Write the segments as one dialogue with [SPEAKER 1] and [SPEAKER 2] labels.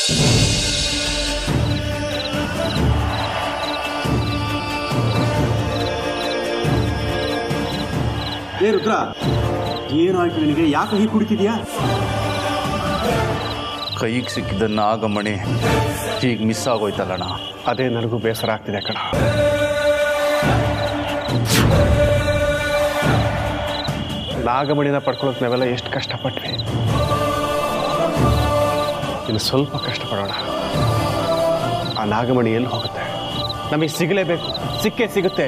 [SPEAKER 1] ಏ ರುದ್ರ ಏನಾಯ್ತು ನಿನಗೆ ಯಾಕೆ ಹೀಗೆ ಕುಡಿತಿದ್ಯಾ
[SPEAKER 2] ಕೈಗೆ ಸಿಕ್ಕಿದ ನಾಗಮಣಿ ಹೀಗೆ ಮಿಸ್ ಆಗೋಯ್ತಲ್ಲಣ್ಣ
[SPEAKER 3] ಅದೇ ನನಗೂ ಬೇಸರ ಆಗ್ತಿದೆ ಕಣ ನಾಗಮಣಿನ ಪಡ್ಕೊಳ್ಳೋಕೆ ನಾವೆಲ್ಲ ಎಷ್ಟು ಕಷ್ಟಪಟ್ವಿ ಇನ್ನು ಸ್ವಲ್ಪ ಕಷ್ಟಪಡೋಣ ಆ ನಾಗಮಣಿ ಎಲ್ಲಿ ಹೋಗುತ್ತೆ ನಮಗೆ ಸಿಗಲೇಬೇಕು ಸಿಕ್ಕೇ ಸಿಗುತ್ತೆ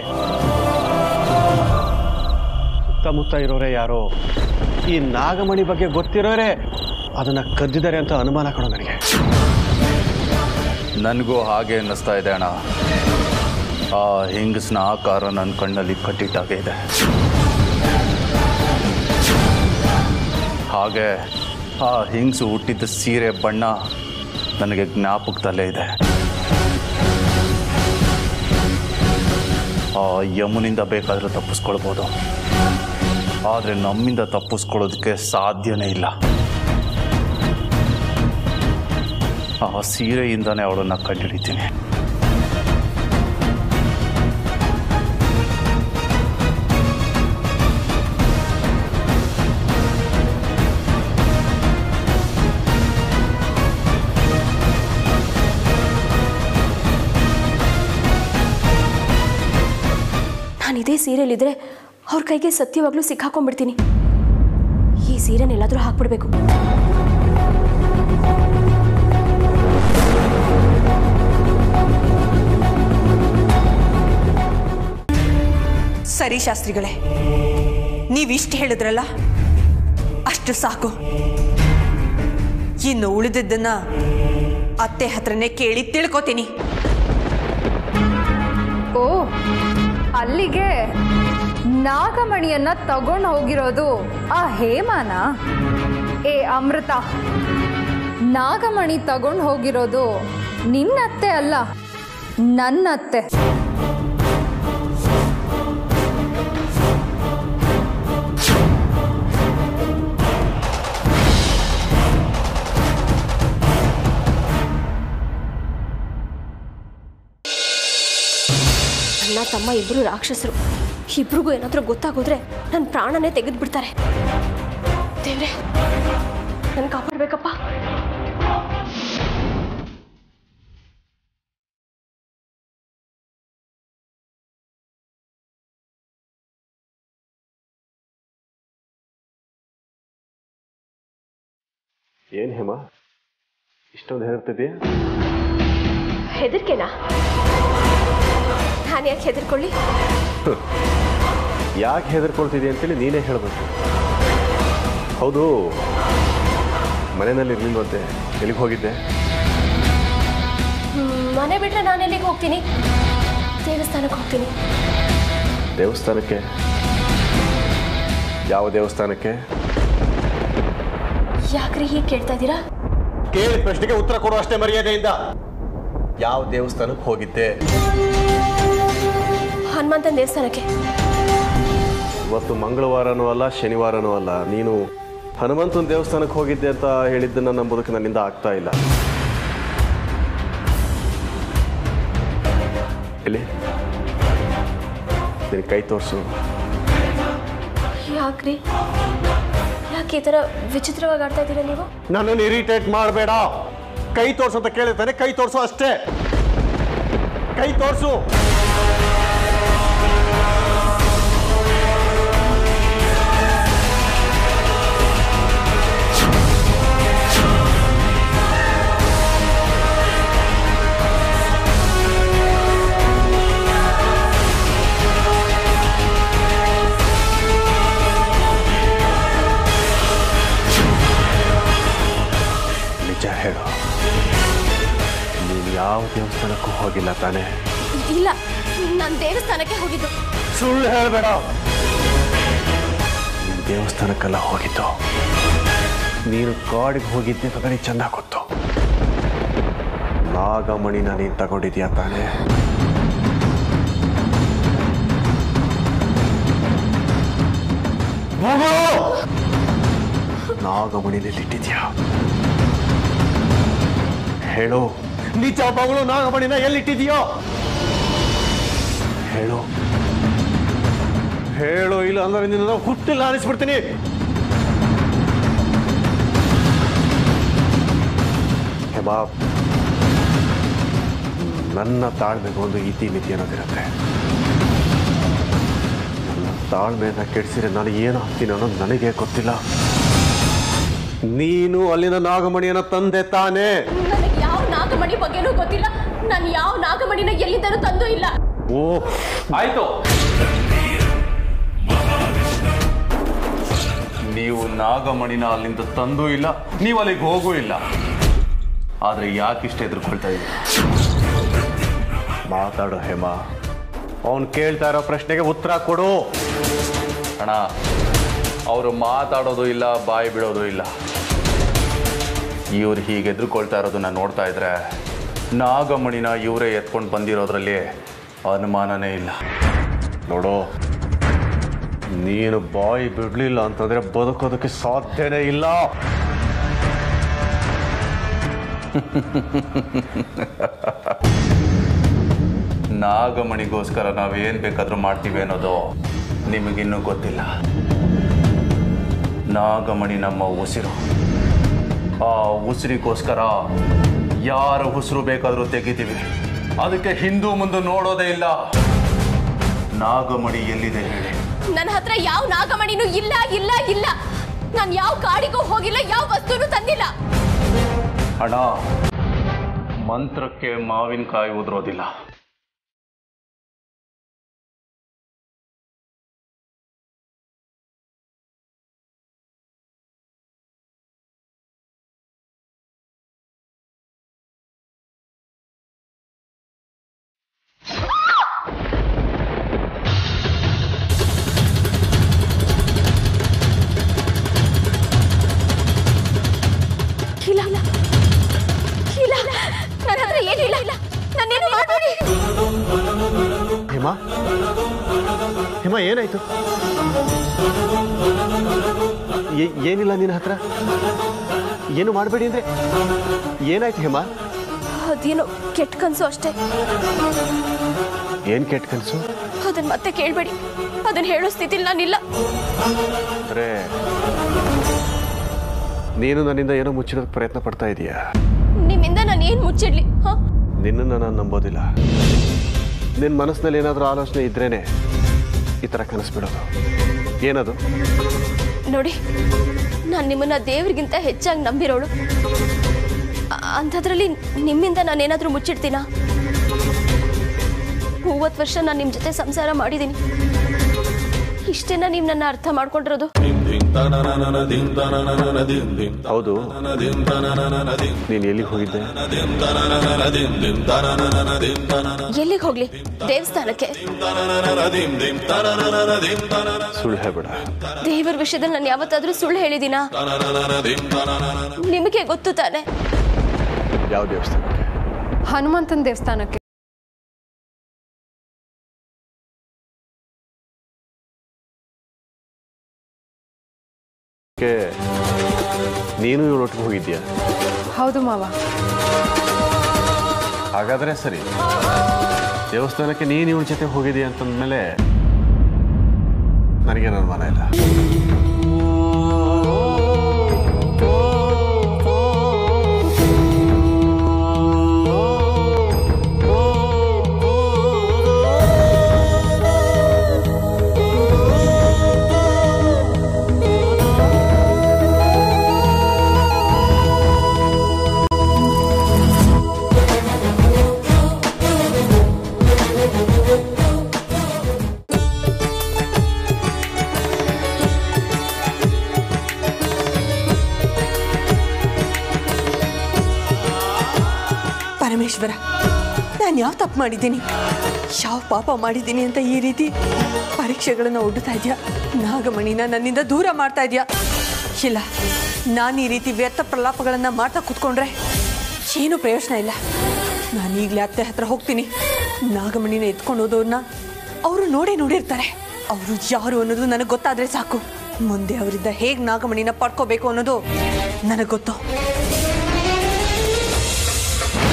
[SPEAKER 3] ಸುತ್ತಮುತ್ತ ಇರೋರೇ ಯಾರೋ ಈ ನಾಗಮಣಿ ಬಗ್ಗೆ ಗೊತ್ತಿರೋರೇ ಅದನ್ನ ಕದ್ದಿದ್ದಾರೆ ಅಂತ ಅನುಮಾನ ಕಣೋ ನನಗೆ
[SPEAKER 2] ನನಗೂ ಹಾಗೆ ಅನ್ನಿಸ್ತಾ ಇದೆ ಅಣ್ಣ ಆ ಹೆಂಗಸ್ನ ಆಕಾರ ನನ್ನ ಕಣ್ಣಲ್ಲಿ ಕಟ್ಟಿಟ್ಟಾಗೆ ಇದೆ ಹಾಗೆ ಆ ಹೆಂಗಸು ಹುಟ್ಟಿದ್ದ ಸೀರೆ ಬಣ್ಣ ನನಗೆ ಜ್ಞಾಪಕದಲ್ಲೇ ಇದೆ ಆ ಯಮುನಿಂದ ಬೇಕಾದರೂ ತಪ್ಪಿಸ್ಕೊಳ್ಬೋದು ಆದರೆ ನಮ್ಮಿಂದ ತಪ್ಪಿಸ್ಕೊಳ್ಳೋದಕ್ಕೆ ಸಾಧ್ಯನೇ ಇಲ್ಲ ಆ ಸೀರೆಯಿಂದನೇ ಅವಳನ್ನು ಕಂಡುಹಿಡಿತೀನಿ
[SPEAKER 4] ನಾನು ಇದೇ ಸೀರೆಯಲ್ಲಿದ್ರೆ ಅವ್ರ ಕೈಗೆ ಸತ್ಯವಾಗ್ಲೂ ಸಿಕ್ಕಾಕೊಂಡ್ಬಿಡ್ತೀನಿ ಈ ಸೀರೆನೆಲ್ಲಾದರೂ ಹಾಕ್ಬಿಡ್ಬೇಕು
[SPEAKER 5] ಸರಿ ಶಾಸ್ತ್ರಿಗಳೇ ನೀವಿಷ್ಟು ಹೇಳಿದ್ರಲ್ಲ ಅಷ್ಟು ಸಾಕು ಇನ್ನು ಉಳಿದಿದ್ದನ್ನ ಅತ್ತೆ ಹತ್ರನೇ ಕೇಳಿ ತಿಳ್ಕೊತೀನಿ
[SPEAKER 6] ಓ ಅಲ್ಲಿಗೆ ನಾಗಮಣಿಯನ್ನ ತಗೊಂಡು ಹೋಗಿರೋದು ಆ ಹೇಮಾನ ಏ ಅಮೃತ ನಾಗಮಣಿ ತಗೊಂಡು ಹೋಗಿರೋದು ನಿನ್ನತ್ತೆ ಅಲ್ಲ ನನ್ನತ್ತೆ
[SPEAKER 4] ಅಣ್ಣ ತಮ್ಮ ಇಬ್ಬರು ರಾಕ್ಷಸರು ಇಬ್ರಿಗೂ ಏನಾದರೂ ಗೊತ್ತಾಗೋದ್ರೆ ನನ್ನ ಪ್ರಾಣನೇ ತೆಗೆದು ಬಿಡ್ತಾರೆ ದೇವ್ರೆ ನನ್ನ ಕಾಪಾಡ್ಬೇಕಪ್ಪ
[SPEAKER 3] ಏನು ಹೇಮ ಇಷ್ಟೊಂದು ಹೆದರ್ತಿದೆಯಾ
[SPEAKER 4] ಹೆದರ್ಕೆನಾ ನಾನು ಯಾಕೆ ಹೆದರ್ಕೊಳ್ಳಿ
[SPEAKER 3] ಯಾಕೆ ಹೆದರ್ಕೊಳ್ತಿದ್ಯಾ ಅಂತೇಳಿ ನೀನೇ ಹೇಳಬೇಕು ಹೌದು ಮನೆಯಲ್ಲಿ ಇರ್ಲಿಲ್ವಂತೆ ಎಲ್ಲಿಗೆ ಹೋಗಿದ್ದೆ
[SPEAKER 4] ಹ್ಮ್, ಮನೆ ಬಿಟ್ರೆ ನಾನು ಎಲ್ಲಿಗೆ ಹೋಗ್ತೀನಿ ದೇವಸ್ಥಾನಕ್ಕೆ ಹೋಗ್ತೀನಿ
[SPEAKER 3] ದೇವಸ್ಥಾನಕ್ಕೆ ಯಾವ ದೇವಸ್ಥಾನಕ್ಕೆ
[SPEAKER 4] ಯಾಕ್ರಿ ಹೀಗೆ ಕೇಳ್ತಾ ಇದ್ದೀರಾ
[SPEAKER 3] ಕೇಳಿದ ಪ್ರಶ್ನೆಗೆ ಉತ್ತರ ಕೊಡು ಅಷ್ಟೇ ಮರ್ಯಾದೆಯಿಂದ ಯಾವ ದೇವಸ್ಥಾನಕ್ಕೆ ಹೋಗಿದ್ದೆ
[SPEAKER 4] ಹನುಮಂತನ ದೇವಸ್ಥಾನಕ್ಕೆ
[SPEAKER 3] ಇವತ್ತು ಮಂಗಳವಾರನೂ ಅಲ್ಲ ಶನಿವಾರನೂ ಅಲ್ಲ ನೀನು ಹನುಮಂತನ ದೇವಸ್ಥಾನಕ್ಕೆ ಹೋಗಿದ್ದೆ ಅಂತ ಹೇಳಿದ್ದನ್ನು ನಂಬೋದಕ್ಕೆ ನನ್ನಿಂದ ಆಗ್ತಾ ಇಲ್ಲ ಎಲ್ಲಿ ನಿನ್ನ ಕೈ ತೋರಿಸು
[SPEAKER 4] ಯಾಕ್ರಿ ಯಾಕೆ ಈ ಥರ ವಿಚಿತ್ರವಾಗಿ ಆಡ್ತಾ ಇದ್ದೀರಾ ನೀವು
[SPEAKER 3] ನನ್ನನ್ನು ಇರಿಟೇಟ್ ಮಾಡಬೇಡ ಕೈ ತೋರ್ಸು ಅಂತ ಕೇಳಿರ್ತಾನೆ ಕೈ ತೋರಿಸು ಅಷ್ಟೇ ಕೈ ತೋರಿಸು ನಿಜ ಹೇಳು ನೀನು ಯಾವ ದೇವಸ್ಥಾನಕ್ಕೂ ಹೋಗಿಲ್ಲ ತಾನೇ
[SPEAKER 4] ಇಲ್ಲ ನಾನು ದೇವಸ್ಥಾನಕ್ಕೆ ಹೋಗಿದ್ದು
[SPEAKER 3] ಸುಳ್ಳು ಹೇಳಬೇಡ ನೀನು ದೇವಸ್ಥಾನಕ್ಕೆಲ್ಲ ಹೋಗಿದ್ದು ನೀನು ಕಾಡಿಗೆ ಹೋಗಿದ್ದೆ ಅಂತ ನನಗೆ ಚೆಂದ ಗೊತ್ತು ನಾಗಮಣಿನ ನೀನು ತಗೊಂಡಿದ್ಯಾ ತಾನೇ ನಾಗಮಣಿನಲ್ಲಿ ಇಟ್ಟಿದ್ಯಾ ಹೇಳು ನಿಜ ಮಗಳು ನಾಗಮಣಿನ ಎಲ್ಲಿಟ್ಟಿದೆಯೋ ಹೇಳು ಹೇಳು ಇಲ್ಲ ಅಂದ್ರೆ ನಿನ್ನ ಹುಟ್ಟಿಲ್ಲ ಅನಿಸ್ಬಿಡ್ತೀನಿ ಹೇಮಾ ನನ್ನ ತಾಳ್ಮೆಗೆ ಒಂದು ಇತಿ ಮಿತಿ ಅನ್ನೋದಿರುತ್ತೆ ನನ್ನ ತಾಳ್ಮೆಯನ್ನ ಕೆಡಿಸಿದ್ರೆ ನಾನು ಏನಾಗ್ತೀನಿ ಅನ್ನೋದು ನನಗೆ ಗೊತ್ತಿಲ್ಲ ನೀನು ಅಲ್ಲಿನ ನಾಗಮಣಿಯನ್ನ ತಂದೆ ತಾನೇ
[SPEAKER 4] ನನಗೆ ಯಾವ ನಾಗಮಣಿ ಬಗ್ಗೆನೂ ಗೊತ್ತಿಲ್ಲ ನಾನು ಯಾವ ನಾಗಮಣಿನ ಎಲ್ಲಿಂದನೂ ತಂದು ಇಲ್ಲ
[SPEAKER 3] ಓ
[SPEAKER 2] ಆಯ್ತು ನೀವು ನಾಗಮಣಿನ ಅಲ್ಲಿಂದ ತಂದೂ ಇಲ್ಲ ನೀವು ಅಲ್ಲಿಗೆ ಹೋಗೂ ಇಲ್ಲ ಆದ್ರೆ ಯಾಕಿಷ್ಟು ಎದುರ್ಕೊಳ್ತಾ ಇದ್ದೀರಿ
[SPEAKER 3] ಮಾತಾಡು ಹೇಮ ಅವನು ಕೇಳ್ತಾ ಇರೋ ಪ್ರಶ್ನೆಗೆ ಉತ್ತರ ಕೊಡು
[SPEAKER 2] ಅಣ್ಣ ಅವರು ಮಾತಾಡೋದು ಇಲ್ಲ ಬಾಯಿ ಬಿಡೋದು ಇಲ್ಲ ಇವ್ರು ಹೀಗೆ ಎದುರ್ಕೊಳ್ತಾ ಇರೋದನ್ನ ನೋಡ್ತಾ ಇದ್ರೆ ನಾಗಮಣಿನ ಇವರೇ ಎತ್ಕೊಂಡು ಬಂದಿರೋದ್ರಲ್ಲಿ ಅನುಮಾನನೇ ಇಲ್ಲ
[SPEAKER 3] ನೋಡು ನೀನು ಬಾಯಿ ಬಿಡ್ಲಿಲ್ಲ ಅಂತಂದ್ರೆ ಬದುಕೋದಕ್ಕೆ ಸಾಧ್ಯನೇ ಇಲ್ಲ
[SPEAKER 2] ನಾಗಮಣಿಗೋಸ್ಕರ ನಾವೇನು ಬೇಕಾದರೂ ಮಾಡ್ತೀವಿ ಅನ್ನೋದು ನಿಮಗಿನ್ನೂ ಗೊತ್ತಿಲ್ಲ ನಾಗಮಣಿ ನಮ್ಮ ಉಸಿರು ಆ ಉಸಿರಿಗೋಸ್ಕರ ಯಾರ ಉಸಿರು ಬೇಕಾದರೂ ತೆಗಿತೀವಿ ಅದಕ್ಕೆ ಹಿಂದೂ ಮುಂದೆ ನೋಡೋದೇ ಇಲ್ಲ ನಾಗಮಣಿ ಎಲ್ಲಿದೆ ಹೇಳಿ
[SPEAKER 4] ನನ್ನ ಹತ್ರ ಯಾವ ನಾಗಮಣಿನೂ ಇಲ್ಲ ಇಲ್ಲ ಇಲ್ಲ ನಾನು ಯಾವ ಕಾಡಿಗೂ ಹೋಗಿಲ್ಲ ಯಾವ ವಸ್ತುನೂ ತಂದಿಲ್ಲ
[SPEAKER 2] ಅಣ್ಣ ಮಂತ್ರಕ್ಕೆ ಮಾವಿನಕಾಯಿ ಉದುರೋದಿಲ್ಲ
[SPEAKER 4] ಇಲ್ಲ ಇಲ್ಲ ಇಲ್ಲ ನನ್ನ ಹತ್ರ ಏನಿಲ್ಲ ಇಲ್ಲ ನನ್ನೇನು ಮಾಡಬೇಡಿ
[SPEAKER 3] ಹೇಮ ಹೇಮ ಏನಾಯ್ತು ಏ- ಏನಿಲ್ಲ ನಿನ್ನ ಹತ್ರ ಏನು ಮಾಡಬೇಡಿ ಅಂದ್ರೆ ಏನಾಯ್ತು ಹೇಮ
[SPEAKER 4] ಅದೇನೋ ಕೆಟ್ಟ ಕನ್ಸು ಅಷ್ಟೇ
[SPEAKER 3] ಏನ್ ಕೆಟ್ಟ ಕನಸು
[SPEAKER 4] ಅದನ್ನ ಮತ್ತೆ ಕೇಳಬೇಡಿ ಅದನ್ನ ಹೇಳೋ ಸ್ಥಿತಿಲಿ ನಾನಿಲ್ಲ
[SPEAKER 3] ಅಂದ್ರೆ ನೀನು ನನ್ನಿಂದ ಏನೋ ಮುಚ್ಚಿಡೋಕೆ ಪ್ರಯತ್ನ ಪಡ್ತಾ ಇದೀಯಾ
[SPEAKER 4] ನಿಮ್ಮಿಂದ ನಾನು ಏನು ಮುಚ್ಚಿಡ್ಲಿ ಹಾ
[SPEAKER 3] ನಿನ್ನನ್ನು ನಾನು ನಂಬೋದಿಲ್ಲ ನಿನ್ನ ಮನಸ್ಸಿನಲ್ಲಿ ಏನಾದರೂ ಆಲೋಚನೆ ಇದ್ರೇನೆ ಈ ಥರ ಕನಸು ಬಿಡೋದು ಏನದು
[SPEAKER 4] ನೋಡಿ ನಾನು ನಿಮ್ಮನ್ನ ದೇವ್ರಿಗಿಂತ ಹೆಚ್ಚಾಗಿ ನಂಬಿರೋಳು ಅ- ಅಂಥದ್ರಲ್ಲಿ ನಿಮ್ಮಿಂದ ನಾನೇನಾದರೂ ಮುಚ್ಚಿಡ್ತೀನಾ ಮೂವತ್ತು ವರ್ಷ ನಾನು ನಿಮ್ಮ ಜೊತೆ ಸಂಸಾರ ಮಾಡಿದ್ದೀನಿ ಇಷ್ಟೇನ ನೀವು ನನ್ನ ಅರ್ಥ ಮಾಡ್ಕೊಂಡಿರೋದು
[SPEAKER 3] ಹೌದು ನೀನು ಎಲ್ಲಿಗೆ ಹೋಗಿದ್ದೆ
[SPEAKER 4] ಎಲ್ಲಿಗೆ ಹೋಗ್ಲಿ ದೇವಸ್ಥಾನಕ್ಕೆ
[SPEAKER 3] ಸುಳ್ಳು ಹೇಳ್ಬೇಡ
[SPEAKER 4] ದೇವರ ವಿಷಯದಲ್ಲಿ ನಾನು ಯಾವತ್ತಾದ್ರೂ ಸುಳ್ಳು ಹೇಳಿದ್ದೀನಾ ನಿಮಗೆ ಗೊತ್ತು ತಾನೆ
[SPEAKER 3] ಯಾವ ದೇವಸ್ಥಾನಕ್ಕೆ
[SPEAKER 6] ಹನುಮಂತನ ದೇವಸ್ಥಾನಕ್ಕೆ
[SPEAKER 3] ಕ್ಕೆ ನೀನು ಇವಳೊಟ್ಟಿಗೆ ಹೋಗಿದ್ಯಾ
[SPEAKER 6] ಹೌದು ಮಾವ
[SPEAKER 3] ಹಾಗಾದ್ರೆ ಸರಿ ದೇವಸ್ಥಾನಕ್ಕೆ ನೀನು ಇವಳ ಜೊತೆ ಹೋಗಿದೀಯ ಅಂತಂದ್ಮೇಲೆ ನನಗೇನು ಅನುಮಾನ ಇಲ್ಲ
[SPEAKER 5] ಪರಮೇಶ್ವರ ನಾನು ಯಾವ ತಪ್ಪು ಮಾಡಿದ್ದೀನಿ ಯಾವ ಪಾಪ ಮಾಡಿದ್ದೀನಿ ಅಂತ ಈ ರೀತಿ ಪರೀಕ್ಷೆಗಳನ್ನು ಒಡ್ಡುತ್ತಾ ಇದೆಯಾ ನಾಗಮಣಿನ ನನ್ನಿಂದ ದೂರ ಮಾಡ್ತಾ ಇದೆಯಾ ಇಲ್ಲ ನಾನು ಈ ರೀತಿ ವ್ಯರ್ಥ ಪ್ರಲಾಪಗಳನ್ನು ಮಾಡ್ತಾ ಕೂತ್ಕೊಂಡ್ರೆ ಏನೂ ಪ್ರಯೋಜನ ಇಲ್ಲ ನಾನು ಈಗಲೇ ಅತ್ತೆ ಹತ್ರ ಹೋಗ್ತೀನಿ ನಾಗಮಣಿನ ಎತ್ಕೊಂಡು ಹೋದವ್ರನ್ನ ಅವರು ನೋಡೇ ನೋಡಿರ್ತಾರೆ ಅವರು ಯಾರು ಅನ್ನೋದು ನನಗೆ ಗೊತ್ತಾದ್ರೆ ಸಾಕು ಮುಂದೆ ಅವರಿಂದ ಹೇಗೆ ನಾಗಮಣಿನ ಪಡ್ಕೋಬೇಕು ಅನ್ನೋದು ನನಗೆ ಗೊತ್ತು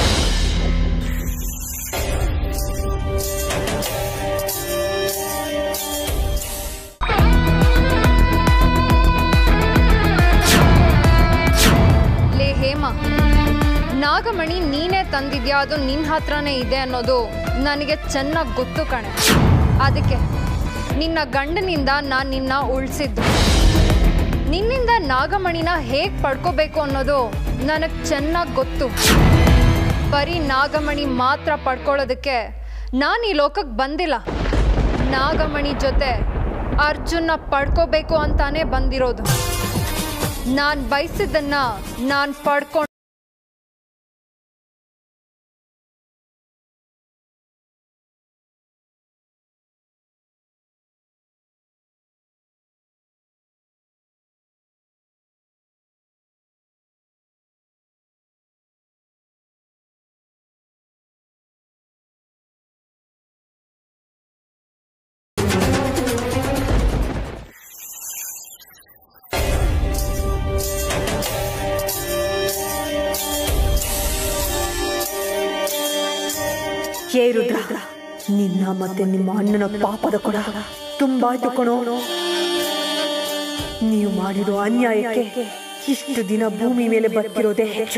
[SPEAKER 6] ನಾಗಮಣಿ ನೀನೇ ತಂದಿದ್ಯಾ ಅದು ನಿನ್ನ ಹತ್ರನೇ ಇದೆ ಅನ್ನೋದು ನನಗೆ ಚೆನ್ನಾಗಿ ಗೊತ್ತು ಕಣೆ ಅದಕ್ಕೆ ನಿನ್ನ ಗಂಡನಿಂದ ನಾನು ನಿನ್ನ ಉಳಿಸಿದ್ದು ನಿನ್ನಿಂದ ನಾಗಮಣಿನ ಹೇಗೆ ಪಡ್ಕೋಬೇಕು ಅನ್ನೋದು ನನಗೆ ಚೆನ್ನಾಗಿ ಗೊತ್ತು ಬರೀ ನಾಗಮಣಿ ಮಾತ್ರ ಪಡ್ಕೊಳ್ಳೋದಕ್ಕೆ ನಾನು ಈ ಲೋಕಕ್ಕೆ ಬಂದಿಲ್ಲ ನಾಗಮಣಿ ಜೊತೆ ಅರ್ಜುನ್ನ ಪಡ್ಕೋಬೇಕು ಅಂತಾನೆ ಬಂದಿರೋದು ನಾನು ಬಯಸಿದ್ದನ್ನ ನಾನು ಪಡ್ಕೊಂಡು
[SPEAKER 5] ಏ ರುದ್ರ ನಿನ್ನ ಮತ್ತೆ ನಿಮ್ಮ ಅಣ್ಣನ ಪಾಪದ ಕೊಡ ತುಂಬಾಯ್ತು ಕಣೋ ನೀವು ಮಾಡಿರೋ ಅನ್ಯಾಯಕ್ಕೆ ಇಷ್ಟು ದಿನ ಭೂಮಿ ಮೇಲೆ ಬದುಕಿರೋದೇ ಹೆಚ್ಚು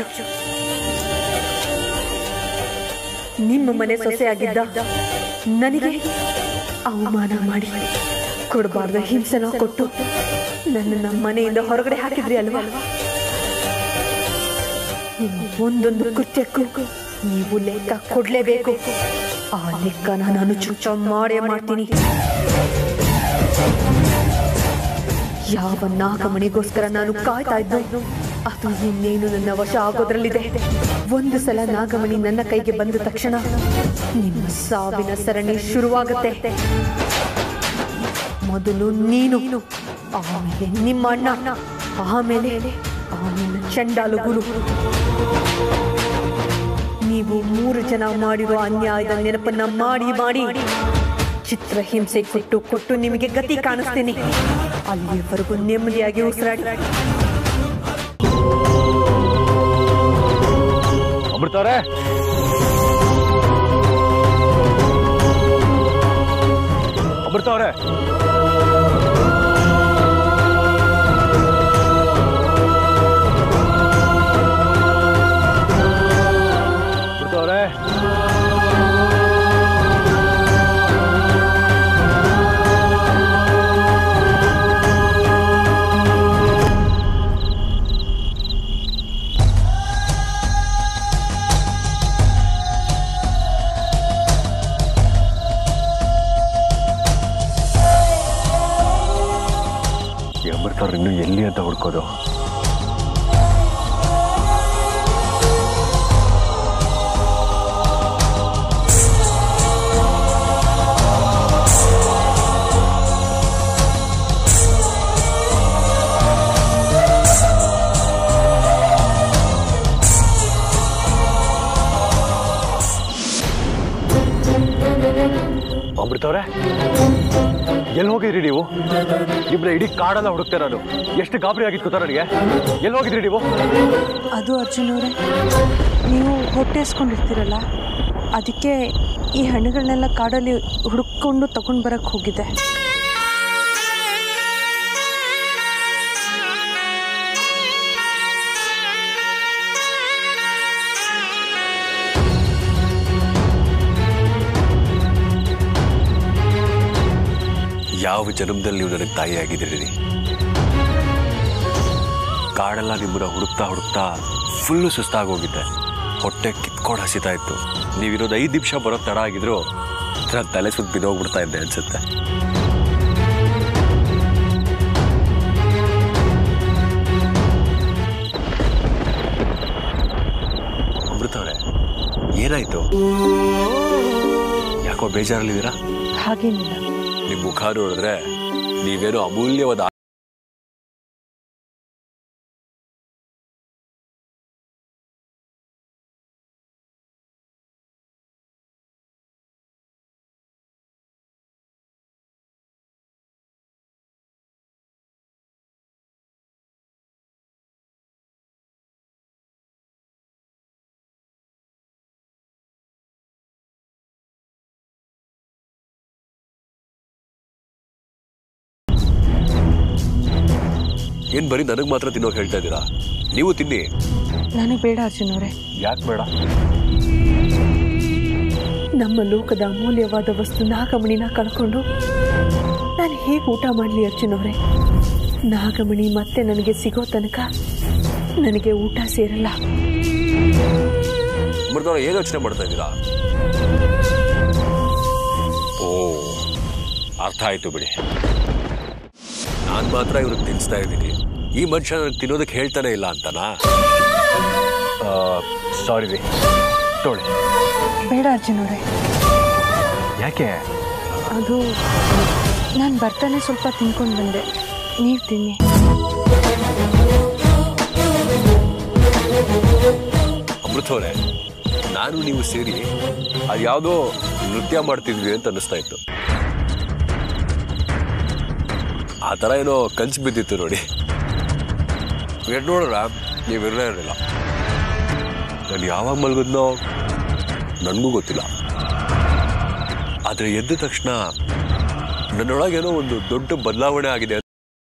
[SPEAKER 5] ನಿಮ್ಮ ಮನೆ ಸೊಸೆಯಾಗಿದ್ದ ನನಗೆ ಅವಮಾನ ಮಾಡಿ ಕೊಡಬಾರ್ದ ಹಿಂಸೆನ ಕೊಟ್ಟು ನನ್ನನ್ನ ಮನೆಯಿಂದ ಹೊರಗಡೆ ಹಾಕಿದ್ರಿ ಅಲ್ವಾ ನಿಮ್ಮ ಒಂದೊಂದು ಕೃತ್ಯಕ್ಕೂ ನೀವು ಲೆಕ್ಕ ಕೊಡ್ಲೇಬೇಕು ಆ ಲೆಕ್ಕನ ನಾನು ಚುಚ್ಚ ಮಾಡೇ ಮಾಡ್ತೀನಿ ಯಾವ ನಾಗಮಣಿಗೋಸ್ಕರ ನಾನು ಕಾಯ್ತಾ ಇದ್ದು ಅದು ಇನ್ನೇನು ನನ್ನ ವಶ ಆಗೋದ್ರಲ್ಲಿದೆ ಒಂದು ಸಲ ನಾಗಮಣಿ ನನ್ನ ಕೈಗೆ ಬಂದ ತಕ್ಷಣ ನಿಮ್ಮ ಸಾವಿನ ಸರಣಿ ಶುರುವಾಗುತ್ತೆ ಮೊದಲು ನೀನು ಆಮೇಲೆ ನಿಮ್ಮ ಅಣ್ಣ ಆಮೇಲೆ ಆಮೇಲೆ ಚಂಡಾಲು ಗುರು ನೀವು ಮೂರು ಜನ ಮಾಡಿರೋ ಅನ್ಯಾಯದ ನೆನಪನ್ನ ಮಾಡಿ ಮಾಡಿ ಚಿತ್ರಹಿಂಸೆ ಕೊಟ್ಟು ಕೊಟ್ಟು ನಿಮಗೆ ಗತಿ ಕಾಣಿಸ್ತೀನಿ ಅಲ್ಲಿವರೆಗೂ ನೆಮ್ಮದಿಯಾಗಿ ಉಸಿರಾಡಿ
[SPEAKER 3] ಅಮೃತವ್ರೆ ಅಮೃತವ್ರೆ ಅಮೃತವ್ರೆ ಈ ಅಮೃತವ್ರು ಇನ್ನು ಎಲ್ಲಿ ಅಂತ ಹುಡ್ಕೋದು ಅಮೃತವ್ರೆ ಎಲ್ಲಿ ಹೋಗಿದ್ರಿ ನೀವು ನಿಮ್ಮನ್ನ ಇಡೀ ಕಾಡೆಲ್ಲ ಹುಡುಕ್ತೆ ನಾನು ಎಷ್ಟು ಗಾಬರಿ ಆಗಿತ್ತು ಗೊತ್ತಾ ನನಗೆ ಎಲ್ಲಿ ಹೋಗಿದ್ರಿ ನೀವು
[SPEAKER 7] ಅದು ಅರ್ಜುನ್ ಅವರೇ ನೀವು ಹೊಟ್ಟೆ ಹಸ್ಕೊಂಡಿರ್ತೀರಲ್ಲ ಅದಕ್ಕೆ ಈ ಹಣ್ಣುಗಳನ್ನೆಲ್ಲ ಕಾಡಲ್ಲಿ ಹುಡುಕೊಂಡು ತಗೊಂಡು ಬರಕ್ಕೆ ಹೋಗಿದ್ದೆ
[SPEAKER 3] ಯಾವ ಜನ್ಮದಲ್ಲಿ ನೀವು ನನಗೆ ತಾಯಿ ಆಗಿದ್ದೀರಿ ಕಾಡೆಲ್ಲ ನಿಮ್ಮನ್ನ ಹುಡುಕ್ತಾ ಹುಡುಕ್ತಾ ಫುಲ್ಲು ಸುಸ್ತಾಗೋಗಿದ್ದೆ ಹೊಟ್ಟೆ ಕಿತ್ಕೊಂಡು ಹಸಿತಾ ಇತ್ತು ನೀವಿರೋದು ಐದು ನಿಮಿಷ ಬರೋ ತಡ ಆಗಿದ್ರು ನಾನು ತಲೆ ಸುತ್ತ ಬಿದ್ದೋಗ್ಬಿಡ್ತಾ ಇದ್ದೆ ಅನ್ಸುತ್ತೆ ಅಮೃತವ್ರೆ ಏನಾಯ್ತು ಯಾಕೋ ಬೇಜಾರಲ್ಲಿದ್ದೀರಾ
[SPEAKER 7] ಹಾಗೇನಿಲ್ಲ
[SPEAKER 3] ನಿಮ್ಮ ಮುಖ ನೋಡಿದ್ರೆ ನೀವೇನೋ ಅಮೂಲ್ಯವಾದ ಏನ್ ಬರೀ ನನಗೆ ಮಾತ್ರ ತಿನ್ನೋಕೆ ಹೇಳ್ತಾ ಇದ್ದೀರಾ ನೀವು ತಿನ್ನಿ
[SPEAKER 7] ನನಗೆ ಬೇಡ ಅರ್ಜುನ್ ಅವರೇ
[SPEAKER 3] ಯಾಕೆ ಬೇಡ
[SPEAKER 5] ನಮ್ಮ ಲೋಕದ ಅಮೂಲ್ಯವಾದ ವಸ್ತು ನಾಗಮಣಿನ ಕಳ್ಕೊಂಡು ನಾನು ಹೇಗೆ ಊಟ ಮಾಡಲಿ ಅರ್ಜುನ್ ಅವರೇ ನಾಗಮಣಿ ಮತ್ತೆ ನನಗೆ ಸಿಗೋ ತನಕ ನನಗೆ ಊಟ ಸೇರಲ್ಲ
[SPEAKER 3] ಅಮೃತವ್ರ ಏನು ಯೋಚನೆ ಮಾಡ್ತಾ ಇದ್ದೀರಾ ಓ ಅರ್ಥ ಆಯ್ತು ಬಿಡಿ ನಾನು ಮಾತ್ರ ಇವ್ರಿಗೆ ತಿನ್ನಿಸ್ತಾ ಇದ್ದೀನಿ ಈ ಮನುಷ್ಯ ನನಗೆ ತಿನ್ನೋದಕ್ಕೆ ಹೇಳ್ತಾನೆ ಇಲ್ಲ ಅಂತನಾ ಸಾರಿ ರೀ ತೊಳಿ
[SPEAKER 7] ಬೇಡ ಅರ್ಜುನ್ ಅವರೇ
[SPEAKER 3] ಯಾಕೆ
[SPEAKER 7] ಅದು ನಾನು ಬರ್ತಾನೆ ಸ್ವಲ್ಪ ತಿನ್ಕೊಂಡು ಬಂದೆ ನೀವು ತಿನ್ನಿ
[SPEAKER 3] ಅಮೃತವ್ರೆ ನಾನು ನೀವು ಸೇರಿ ಅದು ಯಾವುದೋ ನೃತ್ಯ ಮಾಡ್ತಿದ್ವಿ ಅಂತ ಅನ್ನಿಸ್ತಾ ಇತ್ತು ಆ ಥರ ಏನೋ ಕಂಚು ಬಿದ್ದಿತ್ತು ನೋಡಿ ಎಡ್ ನೋಡ್ರ ನೀವು ಇರಲೇ ಇರಲಿಲ್ಲ ನಾನು ಯಾವಾಗ ಮಲಗಿದ್ನೋ ನನಗೂ ಗೊತ್ತಿಲ್ಲ ಆದರೆ ಎದ್ದ ತಕ್ಷಣ ನನ್ನೊಳಗೇನೋ ಒಂದು ದೊಡ್ಡ ಬದಲಾವಣೆ ಆಗಿದೆ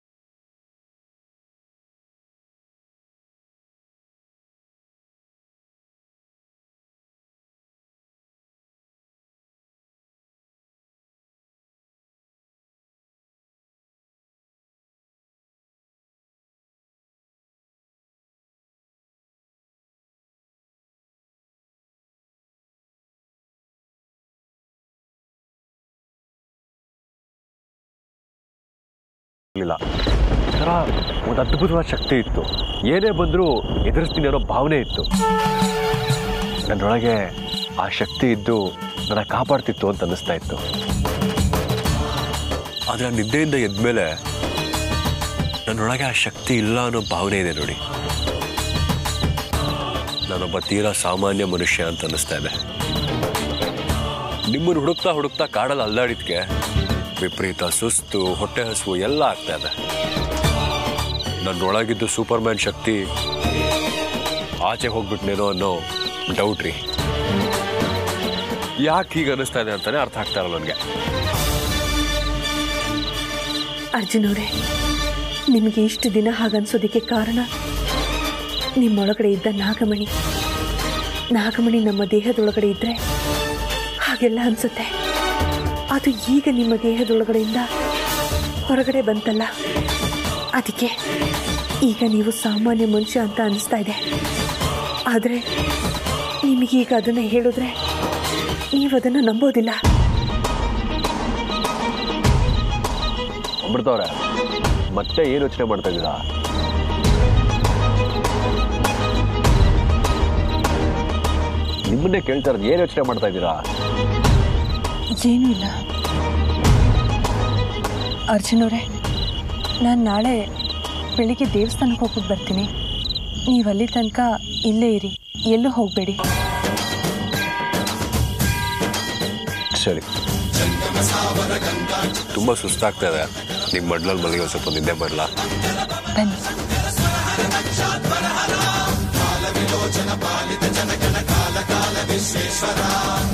[SPEAKER 3] ಇರಲಿಲ್ಲ ಒಂಥರ ಒಂದು ಅದ್ಭುತವಾದ ಶಕ್ತಿ ಇತ್ತು ಏನೇ ಬಂದರೂ ಎದುರಿಸ್ತೀನಿ ಅನ್ನೋ ಭಾವನೆ ಇತ್ತು ನನ್ನೊಳಗೆ ಆ ಶಕ್ತಿ ಇದ್ದು ನನ್ನ ಕಾಪಾಡ್ತಿತ್ತು ಅಂತ ಅನ್ನಿಸ್ತಾ ಇತ್ತು ಆದರೆ ಆ ನಿದ್ದೆಯಿಂದ ಎದ್ಮೇಲೆ ನನ್ನೊಳಗೆ ಆ ಶಕ್ತಿ ಇಲ್ಲ ಅನ್ನೋ ಭಾವನೆ ಇದೆ ನೋಡಿ ನಾನೊಬ್ಬ ತೀರಾ ಸಾಮಾನ್ಯ ಮನುಷ್ಯ ಅಂತ ಅನ್ನಿಸ್ತಾ ಇದೆ ನಿಮ್ಮನ್ನು ಹುಡುಕ್ತಾ ಹುಡುಕ್ತಾ ಕಾಡಲ್ಲಿ ಅಲ್ದಾಡಿದ್ಕೆ ವಿಪರೀತ ಸುಸ್ತು ಹೊಟ್ಟೆ ಹಸುವು ಎಲ್ಲ ಆಗ್ತಾ ಇದೆ ನನ್ನೊಳಗಿದ್ದು ಸೂಪರ್ ಮ್ಯಾನ್ ಶಕ್ತಿ ಆಚೆ ಹೋಗ್ಬಿಟ್ನೇನೋ ಅನ್ನೋ ಡೌಟ್ ರೀ ಯಾಕೆ ಹೀಗೆ ಅನ್ನಿಸ್ತಾ ಇದೆ ಅಂತಾನೆ ಅರ್ಥ ಆಗ್ತಾ ಇರಲ್ಲ ನನಗೆ
[SPEAKER 5] ಅರ್ಜುನ್ ಅವರೇ ನಿಮಗೆ ಇಷ್ಟು ದಿನ ಹಾಗನ್ಸೋದಕ್ಕೆ ಕಾರಣ ನಿಮ್ಮೊಳಗಡೆ ಇದ್ದ ನಾಗಮಣಿ ನಾಗಮಣಿ ನಮ್ಮ ದೇಹದೊಳಗಡೆ ಇದ್ದರೆ ಹಾಗೆಲ್ಲ ಅನ್ಸುತ್ತೆ ಅದು ಈಗ ನಿಮ್ಮ ದೇಹದೊಳಗಡೆಯಿಂದ ಹೊರಗಡೆ ಬಂತಲ್ಲ ಅದಕ್ಕೆ ಈಗ ನೀವು ಸಾಮಾನ್ಯ ಮನುಷ್ಯ ಅಂತ ಅನಿಸ್ತಾ ಇದೆ ಆದರೆ ನಿಮಗೀಗ ಅದನ್ನು ಹೇಳಿದ್ರೆ ನೀವು ಅದನ್ನು ನಂಬೋದಿಲ್ಲ
[SPEAKER 3] ಅಮೃತವ್ರೆ ಮತ್ತೆ ಏನು ಯೋಚನೆ ಮಾಡ್ತಾ ಇದ್ದೀರಾ ನಿಮ್ಮನ್ನೇ ಕೇಳ್ತಾ ಇರೋದು ಏನು ಯೋಚನೆ ಮಾಡ್ತಾ ಇದ್ದೀರಾ
[SPEAKER 7] ಏನೂ ಇಲ್ಲ ಅರ್ಜುನ್ ಅವರೇ ನಾನು ನಾಳೆ ಬೆಳಿಗ್ಗೆ ದೇವಸ್ಥಾನಕ್ಕೆ ಹೋಗ್ಬಿಟ್ಟು ಬರ್ತೀನಿ ನೀವು ಅಲ್ಲಿ ತನಕ ಇಲ್ಲೇ ಇರಿ ಎಲ್ಲೂ ಹೋಗಬೇಡಿ
[SPEAKER 3] ಸರಿ ತುಂಬ ಸುಸ್ತಾಗ್ತಾ ಇದೆ ನಿಮ್ಮ ಮಡ್ಲಲ್ಲಿ ಮಲಗಿ ಒಂದ್ ಸ್ವಲ್ಪ ನಿದ್ದೆ ಮಾಡಲ್ಲ
[SPEAKER 7] ಬನ್ನಿ
[SPEAKER 3] ಆ